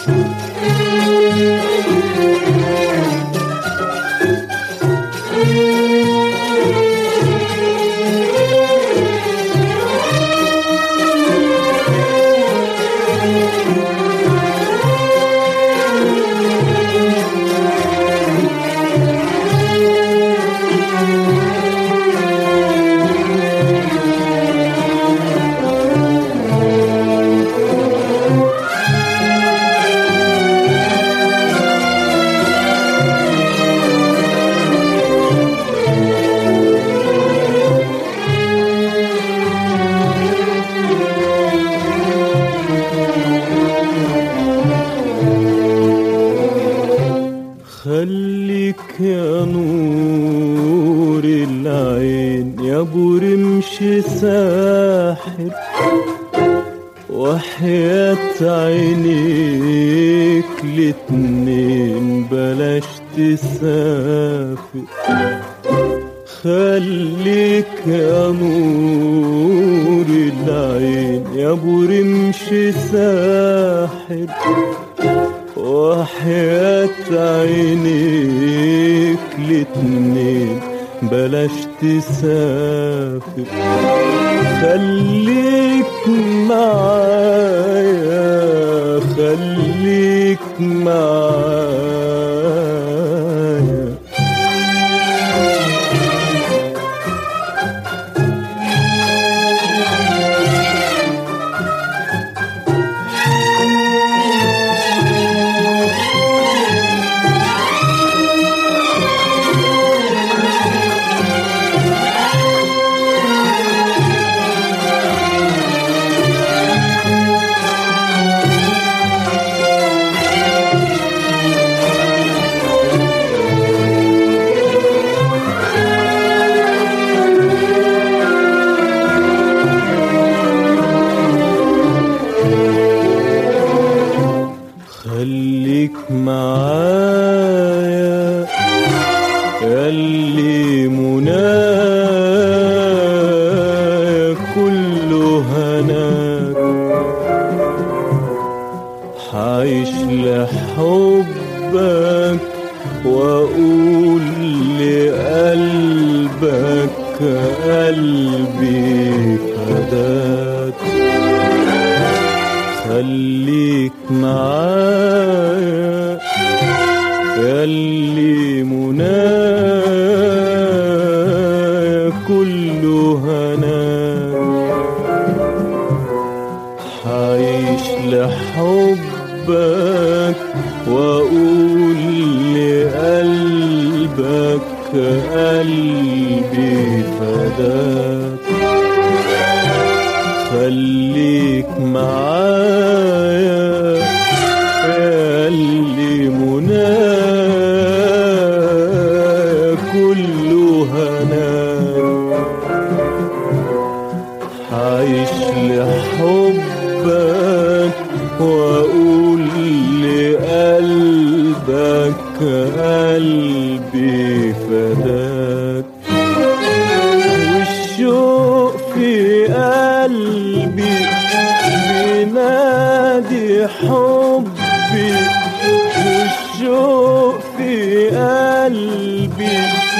خليك يا نور العين يا ابو رمش ساحر وحياة عينيك الاتنين بلاش تسافر خليك يا نور العين يا ابو رمش ساحر وحياة عينيك الاتنين بلاش تسافر خليك معايا خليك معايا خليك معايا ياللي منايا كله هناك حعيش لحبك واقول لقلبك قلبي فداك خليك معايا ياللي منايا كله هناك حعيش لحبك واقول لقلبك قلبي فداك خليك معايا ياللي منايا كله هناك حعيش لحبك واقول لقلبك قلبي فداك والشوق في قلبي بينادي حبي والشوق في قلبي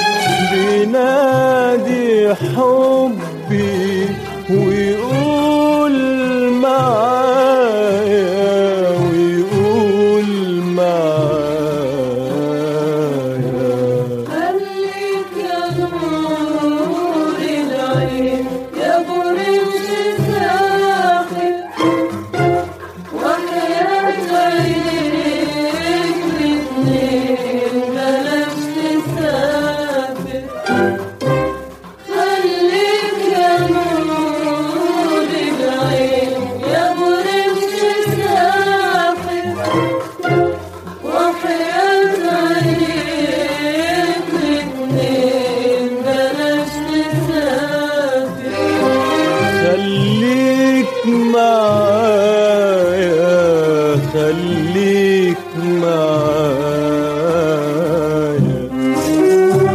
بينادي حبي ويقول معايا ويقول معايا خليك يا نور العين يا ابو رمش ساخر وحياة عينيك الاتنين بلاش تسافر خليك يا نور العين يا ابو رمش ساخر وحياة عينيك الاتنين بلاش تسافر خليك معايا خليك معايا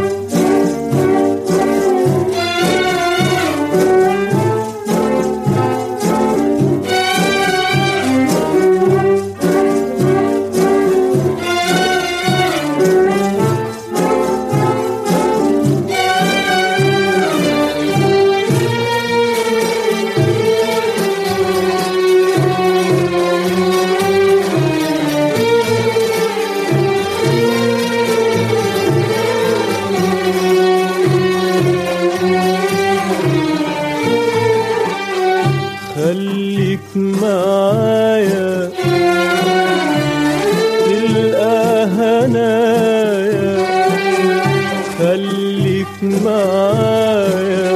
خليك معايا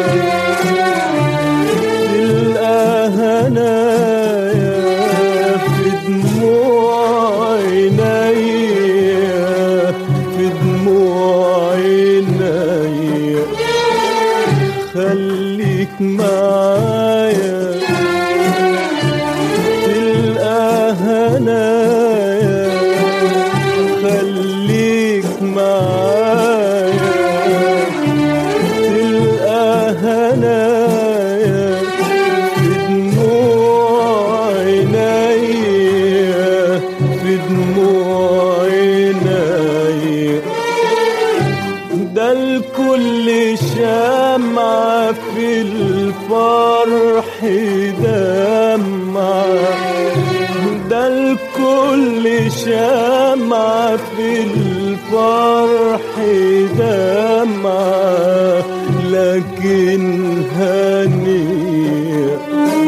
تلقى هنايا في دموع عينيا في دموع عينيا خليك معايا تلقى هنايا خليك معايا تلقى هنايا في دموع عينيا في دموع عينيا ده الكل شمعة في الفرح دمعة ده الكل شمعة في الفرح دمعة لكن هنيئة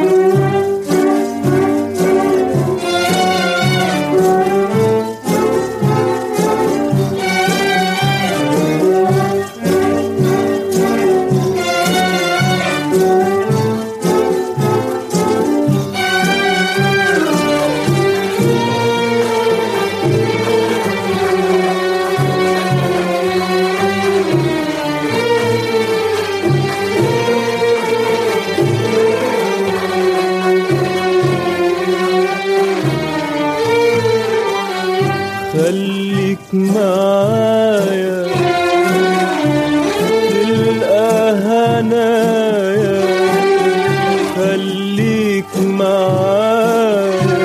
خليك معايا تلقى هنايا خليك معايا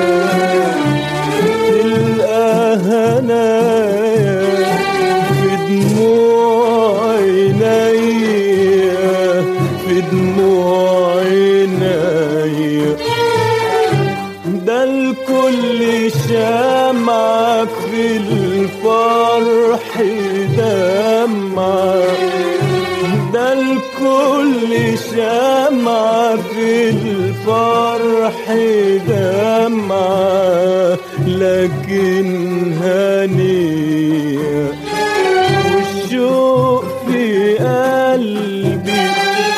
تلقى هنايا في دموع عينيا في دموع عينيا ده الكل شمعة في الفرح دمعة ده الكل شمعة في الفرح دمعة لكن هنيئة والشوق في قلبي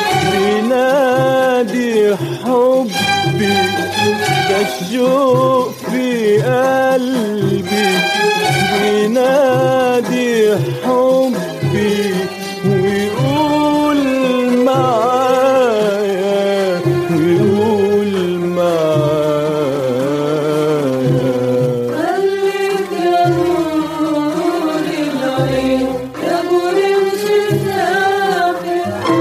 بينادي حبي ده الشوق في قلبي بينادي حبي ويقول معايا ويقول معايا خليك يا نور العين يا مرمش ساخر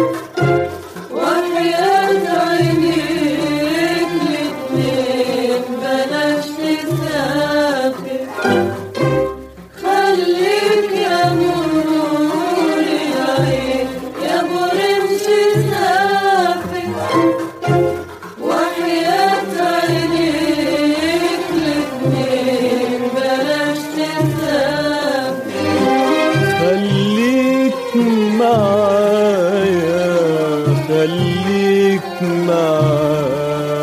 وحياة عينيك الاتنين بلاش تسافر خليك يا نور العين يا مرمش ساخر وحياة عينيك الاتنين بلاش تسافر خليك معايا خليك معايا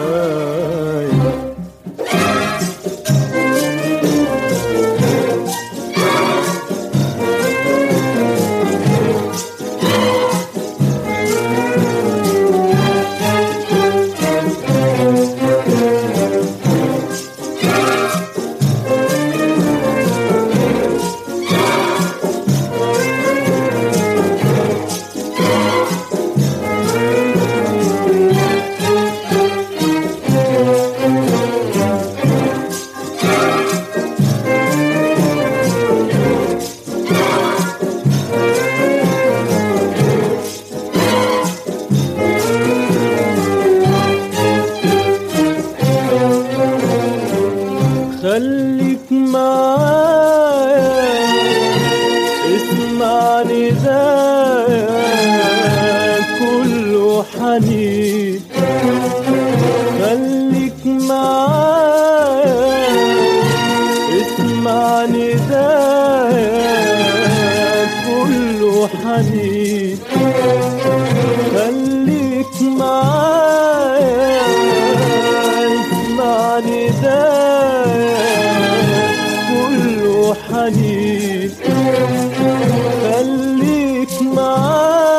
خليك معايا اسمع ندايا كله حنين خليك معايا اسمع ندايا كله حنين خليك معايا اسمع ندايا كله حنين خليك معايا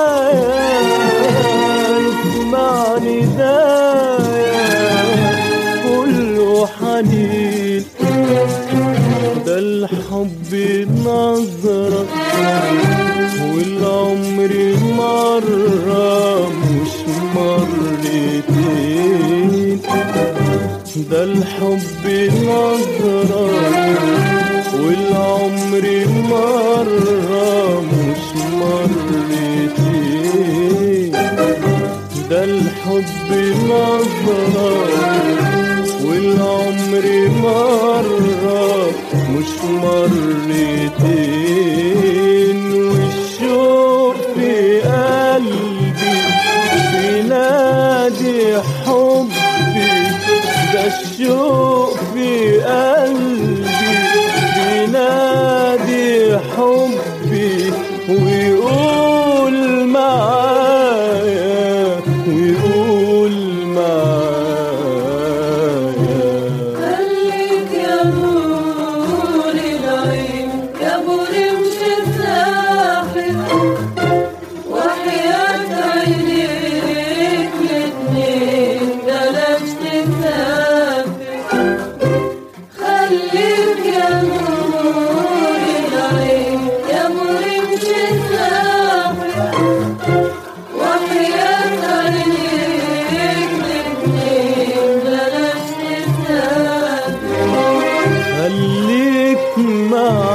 الحب نظرة والعمر مرة مش مرتين ده الحب نظرة والعمر مرة مش مرتين ده الحب نظرة والعمر مرة مش مرتين والشوق في قلبي بينادي حبي ده الشوق في قلبي بينادي حبي ويقول معايا ويقول معايا خليك يا نور العين يا برمش الساحل وحياة عينيك الاتنين بلاش تسافر خليك يا نور العين يا برمش الساحل وحياة عينيك الاتنين بلاش تسافر خليك معايا